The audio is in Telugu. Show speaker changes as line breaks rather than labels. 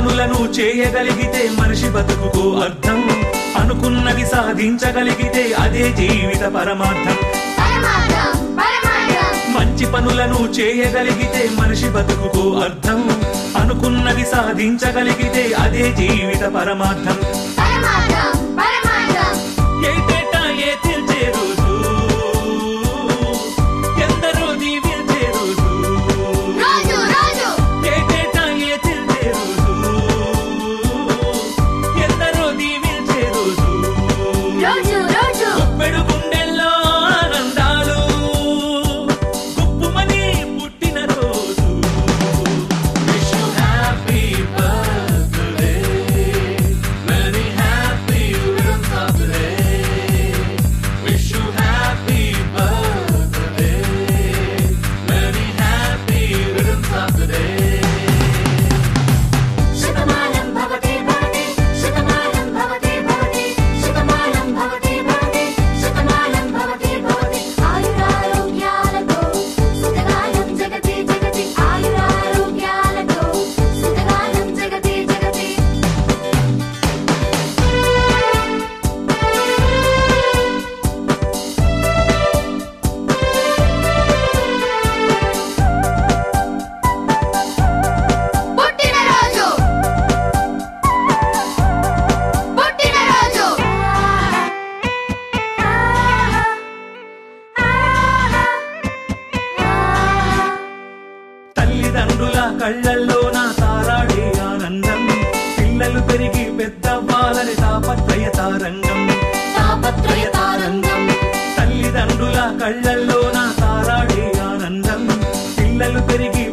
పనులను చేయగలిగితే మనిషి బతుకుకు అర్థం అనుకున్నది సాధించగలిగితే అదే జీవిత పరమార్థం
పరమార్థం పరమార్థం
మంచి పనులను చేయగలిగితే మనిషి బతుకుకు అర్థం అనుకున్నది సాధించగలిగితే అదే జీవిత పరమార్థం
పరమార్థం పరమార్థం
ఏటేటా ఏ తీర్చే రోజు ఎందరో దీవించే రోజు
రోజు రోజు
ఏటేటా ఏ తీర్చే రోజు ఎందరో దీవించే రోజు
రోజు రోజు
గుప్పెడు గుండెల్లో ఆనందాలు గుప్పుమని పుట్టిన రోజు wish you happy birthday very happy returns of the day wish you happy birthday very happy returns of the day
శతమానం భవతి భవతి శతమానం భవతి భవతి శతమానం భవతి భవతి శతమానం భవతి భవతి ఆయురారోగ్యాలతో సుఖగానం జగతి జగతి ఆయురారోగ్యాలతో సుఖగానం జగతి జగతి పుట్టినరోజు పుట్టినరోజు
తల్లిదండ్రుల కళ్ళల్లో నా తారాడే ఆనందం పిల్లలు పెరిగి పెద్దవ్వాలని తాపత్రయ తారంగం
తాపత్రయ తారంగం
తల్లిదండ్రుల కళ్ళల్లో నా తారాడే ఆనందం పిల్లలు పెరిగి